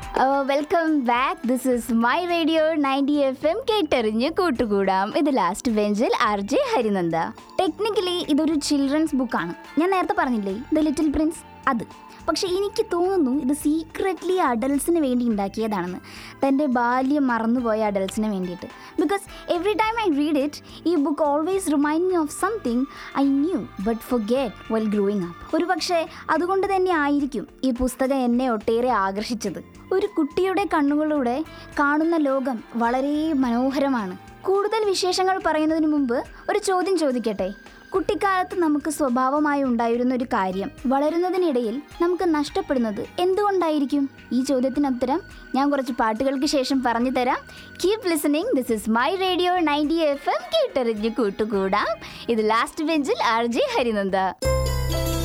welcome back this is my radio ninety F M കേട്ടെറിഞ്ഞ് കൂട്ടുകൂടാം ഇത് ലാസ്റ്റ് ബെഞ്ചിൽ ആർ ജെ ഹരിനന്ദ ടെക്നിക്കലി ഇതൊരു ചിൽഡ്രൻസ് ബുക്കാണ് ഞാൻ നേരത്തെ പറഞ്ഞില്ലേ ദ ലിറ്റിൽ പ്രിൻസ് അത് പക്ഷേ എനിക്ക് തോന്നുന്നു ഇത് സീക്രറ്റ്ലി അഡൽസിന് വേണ്ടി ഉണ്ടാക്കിയതാണെന്ന് തൻ്റെ ബാല്യം മറന്നുപോയ അഡൽസിന് വേണ്ടിയിട്ട് because every time I read it ഈ book always remind me of something I knew but forget well growing up ഒരു പക്ഷേ അതുകൊണ്ട് തന്നെ ആയിരിക്കും ഈ പുസ്തകം എന്നെ ഒട്ടേറെ ആകർഷിച്ചത് ഒരു കുട്ടിയുടെ കണ്ണുകളിലൂടെ കാണുന്ന ലോകം വളരെ മനോഹരമാണ് കൂടുതൽ വിശേഷങ്ങൾ പറയുന്നതിന് മുമ്പ് ഒരു ചോദ്യം ചോദിക്കട്ടെ കുട്ടിക്കാലത്ത് നമുക്ക് സ്വഭാവമായി ഉണ്ടായിരുന്ന ഒരു കാര്യം വളരുന്നതിനിടയിൽ നമുക്ക് നഷ്ടപ്പെടുന്നത് എന്തുകൊണ്ടായിരിക്കും ഈ ചോദ്യത്തിന് ഉത്തരം ഞാൻ കുറച്ച് പാട്ടുകൾക്ക് ശേഷം പറഞ്ഞു തരാം keep listening this is my radio ninety F M കേട്ടെറിഞ്ഞ് കൂട്ടുകൂടാം ഇത് ലാസ്റ്റ് ബെഞ്ചിൽ ആർ ജെ ഹരിനന്ദ